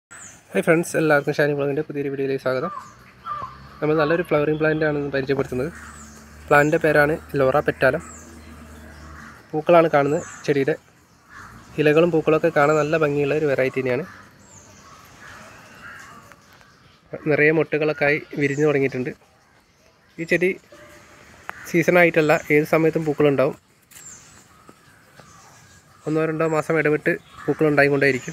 hi friends എല്ലാവർക്കും ഷാനി ബ്ലോഗിൻ്റെ പുതിയൊരു വീഡിയോയിലേക്ക് സ്വാഗതം നമ്മൾ നല്ലൊരു ഫ്ലവറിംഗ് പ്ലാന്റ് ആണ് ഇന്ന് പരിചയപ്പെടുത്തുന്നത് പ്ലാന്റിൻ്റെ പേരാണ് ലോറ പെറ്റാലം പൂക്കളാണ് കാണുന്നത് ചെടിയുടെ ഇലകളും പൂക്കളൊക്കെ കാണാൻ നല്ല ഭംഗിയുള്ള ഒരു വെറൈറ്റി തന്നെയാണ് നിറയെ മുട്ടുകളൊക്കെ ആയി വിരിഞ്ഞു തുടങ്ങിയിട്ടുണ്ട് ഈ ചെടി സീസണായിട്ടല്ല ഏത് സമയത്തും പൂക്കളുണ്ടാവും ഒന്നോ രണ്ടോ മാസം ഇടവിട്ട് പൂക്കളുണ്ടായിക്കൊണ്ടേയിരിക്കും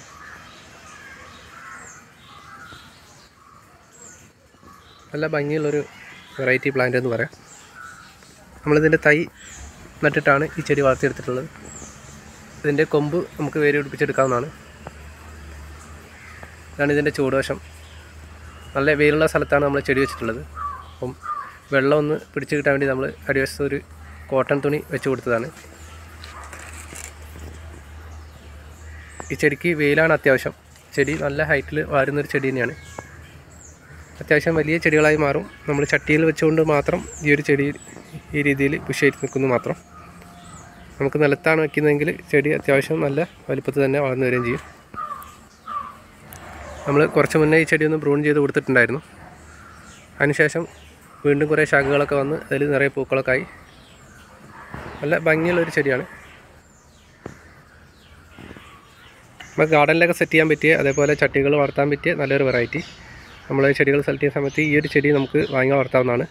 നല്ല ഭംഗിയുള്ളൊരു വെറൈറ്റി പ്ലാന്റ് എന്ന് പറയാം നമ്മളിതിൻ്റെ തൈ നട്ടിട്ടാണ് ഈ ചെടി വളർത്തിയെടുത്തിട്ടുള്ളത് ഇതിൻ്റെ കൊമ്പ് നമുക്ക് വേര് പിടിപ്പിച്ചെടുക്കാവുന്നതാണ് ഇതാണ് ഇതിൻ്റെ ചൂടുവശം നല്ല വെയിലുള്ള സ്ഥലത്താണ് നമ്മൾ ചെടി വെച്ചിട്ടുള്ളത് അപ്പം വെള്ളം ഒന്ന് പിടിച്ച് കിട്ടാൻ വേണ്ടി നമ്മൾ അടിവശത്ത് ഒരു കോട്ടൺ തുണി വെച്ച് കൊടുത്തതാണ് ഈ ചെടിക്ക് വെയിലാണ് അത്യാവശ്യം ചെടി നല്ല ഹൈറ്റിൽ വളരുന്നൊരു ചെടി തന്നെയാണ് അത്യാവശ്യം വലിയ ചെടികളായി മാറും നമ്മൾ ചട്ടിയിൽ വെച്ചുകൊണ്ട് മാത്രം ഈ ഒരു ചെടി ഈ രീതിയിൽ പുഷ് ചെയ്ത് നിൽക്കുന്നു മാത്രം നമുക്ക് നിലത്താണ് വയ്ക്കുന്നതെങ്കിൽ ചെടി അത്യാവശ്യം നല്ല വലിപ്പത്തിൽ തന്നെ വളർന്നു വരികയും ചെയ്യും നമ്മൾ കുറച്ച് മുന്നേ ഈ ചെടി ഒന്ന് ബ്രൂൺ ചെയ്ത് കൊടുത്തിട്ടുണ്ടായിരുന്നു അതിനുശേഷം വീണ്ടും കുറേ ശാഖകളൊക്കെ വന്ന് അതിൽ നിറയെ പൂക്കളൊക്കെ ആയി നല്ല ഭംഗിയുള്ളൊരു ചെടിയാണ് നമുക്ക് ഗാർഡനിലൊക്കെ സെറ്റ് ചെയ്യാൻ പറ്റിയ അതേപോലെ ചട്ടികൾ വളർത്താൻ പറ്റിയ നല്ലൊരു വെറൈറ്റി നമ്മൾ ചെടികൾ സെലക്ട് ചെയ്യുന്ന സമയത്ത് ഈ ഒരു ചെടി നമുക്ക് വാങ്ങി വളർത്താവുന്നതാണ്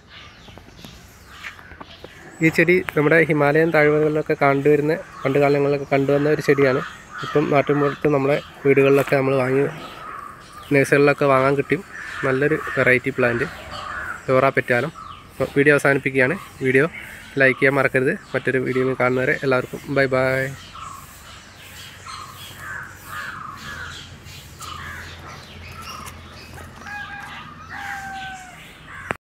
ഈ ചെടി നമ്മുടെ ഹിമാലയൻ താഴ്വരകളിലൊക്കെ കണ്ടുവരുന്ന പണ്ട് കാലങ്ങളിലൊക്കെ കണ്ടുവന്ന ഒരു ചെടിയാണ് ഇപ്പം നാട്ടിൻപുറത്ത് നമ്മളെ വീടുകളിലൊക്കെ നമ്മൾ വാങ്ങി നഴ്സറികളിലൊക്കെ വാങ്ങാൻ കിട്ടും നല്ലൊരു വെറൈറ്റി പ്ലാന്റ് ലോറ പെറ്റാലം അപ്പോൾ വീഡിയോ അവസാനിപ്പിക്കുകയാണ് വീഡിയോ ലൈക്ക് ചെയ്യാൻ മറക്കരുത് മറ്റൊരു വീഡിയോയിൽ കാണുന്നവരെ എല്ലാവർക്കും ബൈ ബൈ